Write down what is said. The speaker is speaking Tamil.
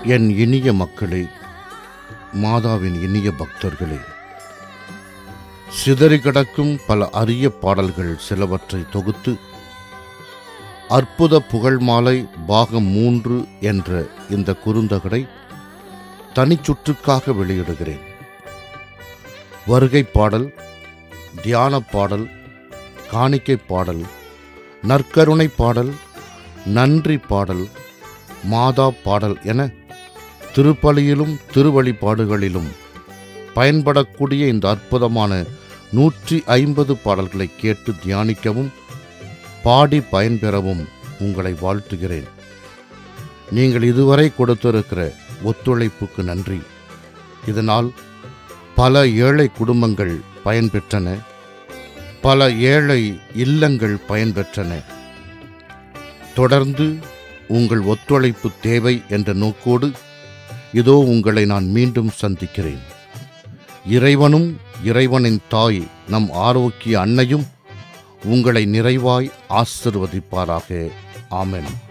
என் இனிய மக்களே மாதாவின் இனிய பக்தர்களே சிதறி கிடக்கும் பல அரிய பாடல்கள் சிலவற்றை தொகுத்து அற்புத புகழ் மாலை பாகம் மூன்று என்ற இந்த குறுந்தகடை தனிச்சுற்றுக்காக வெளியிடுகிறேன் வருகை பாடல் தியான பாடல் காணிக்கை பாடல் நற்கருணை பாடல் நன்றி பாடல் மாதா பாடல் என திருப்பலியிலும் திருவழிபாடுகளிலும் பயன்படக்கூடிய இந்த அற்புதமான நூற்றி ஐம்பது பாடல்களை கேட்டு தியானிக்கவும் பாடி பயன்பெறவும் உங்களை வாழ்த்துகிறேன் நீங்கள் இதுவரை கொடுத்திருக்கிற ஒத்துழைப்புக்கு நன்றி இதனால் பல ஏழை குடும்பங்கள் பயன்பெற்றன பல ஏழை இல்லங்கள் பயன்பெற்றன தொடர்ந்து உங்கள் ஒத்துழைப்பு தேவை என்ற நோக்கோடு இதோ உங்களை நான் மீண்டும் சந்திக்கிறேன் இறைவனும் இறைவனின் தாய் நம் ஆரோக்கிய அன்னையும் உங்களை நிறைவாய் ஆசிர்வதிப்பாராக ஆமென்